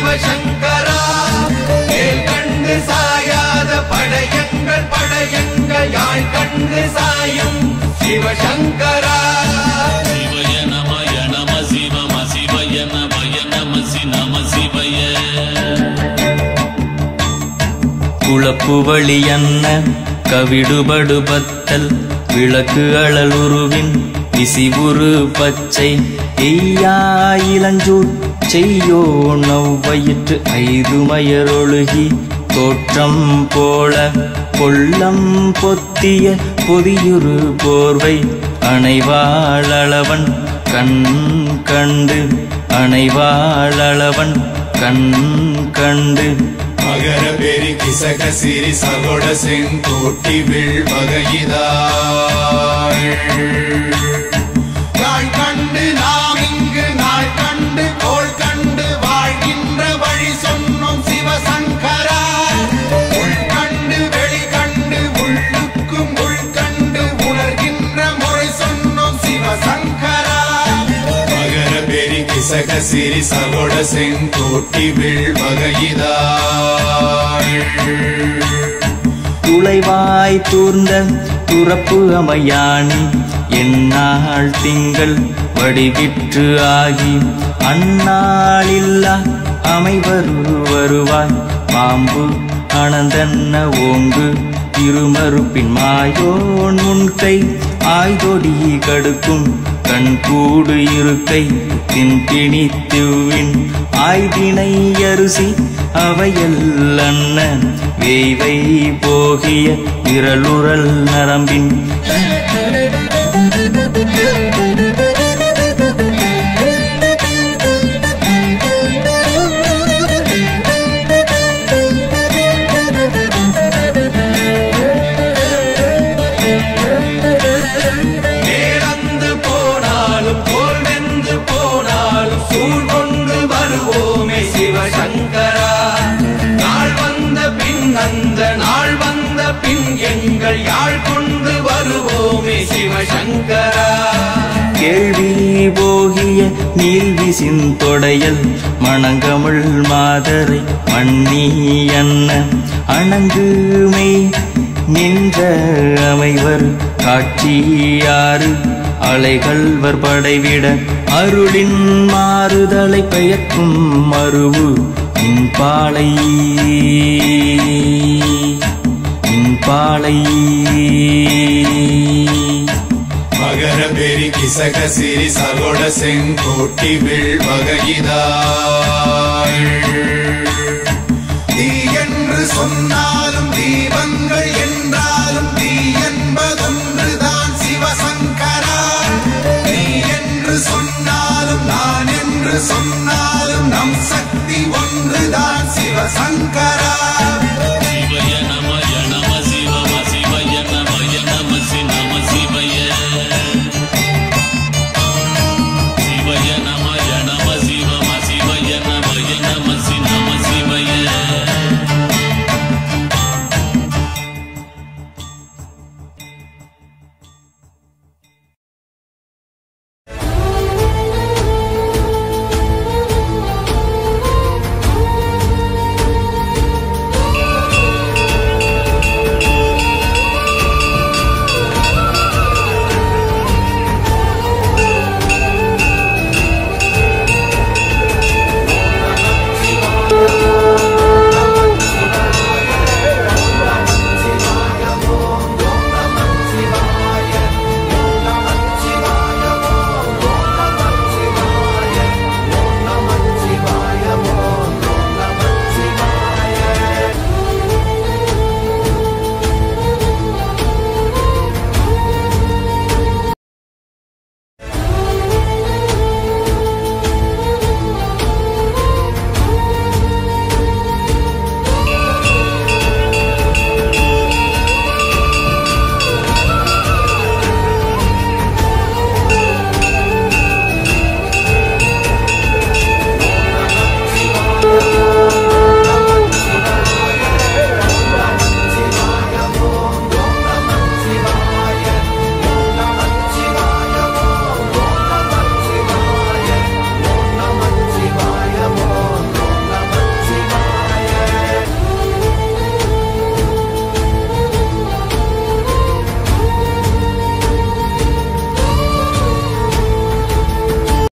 சிவசங்கரா மேல் கண்டு சாயாத படையங்கள் படையங்கள் யாழ் கண்டு சாயும் சிவசங்கரா சிவய நமய நம சிவம சிவய நமய நம சி நம சிவய குழப்புவழி என்ன கவிடுபடுபத்தல் விளக்கு அழலுருவின் விசிவுரு பச்சை எய்யா இளஞ்சூர் செய்யோ நவ்வயிற்று ஐதுமயரொழுகி தோற்றம் போல கொள்ளம் பொத்திய பொதியுரு போர்வை அணைவாளவன் கண் கண்டு அணைவாளவன் கண் கண்டு மகர பெரி கிசக சிறி சகோட செங்கோட்டி வில் நாள் கண்டு நாம் இங்கு நாள் கண்டு கோள் கண்டு வாழ்கின்ற வழி சொன்னோம் சிவசங்கரா உள் கண்டு வெளி கண்டு உள்ளுக்கும் உள் கண்டு உணர்கின்ற முறை சொன்னோம் சிவசங்கரா மகர பெரி கிசக சிறி சகோட செங்கோட்டி வில் துளைவாய் தூர்ந்த துறப்பு அமையாணி எந்நாள் திங்கள் வடிவிற்று ஆகி அந்நாளில்லா அமைவரு வருவாய் பாம்பு அனந்தன்ன ஓங்கு திருமறுப்பின் மாயோன் முன்கை ஆய்தொடி கடுக்கும் கண்கூடு இருக்கை தின்பிணி திவ்வின் ஆய்தினை அரிசி அவையல் அண்ண வேய்வை போகிய விரலுரல் நரம்பின் நேரந்து போனாலும் போல் வெந்து போனாலும் சூழ் கொண்டு வருவோமே சிவசங்கரா நாள் வந்த பின் அந்த நாள் வந்த பின் எங்கள் யாழ் கொண்டு வருவோமே சிவசங்கரா கேள்வி போகிய நீல்வி சிந்தொடையல் மணங்கமிழ் மாதரை மண்ணி அன்ன அணங்குமை நின்ற அமைவர் காட்சியாறு அலைகள்வர் படைவிட அருளின் மாறுதலை பெயர்க்கும் மருவு இன்பாலை இன்பாலை மகர பெரி கிசக சிறி சகோட செங்கோட்டி வில் தீ என்று சொன்னாலும் தீபங்கள் என்றாலும் தீ என்பதொன்றுதான் சிவசங்கரா நீ என்று சொன்னாலும் நான் என்று சொன்னாலும் நம் சக்தி ஒன்றுதான் சிவசங்கரா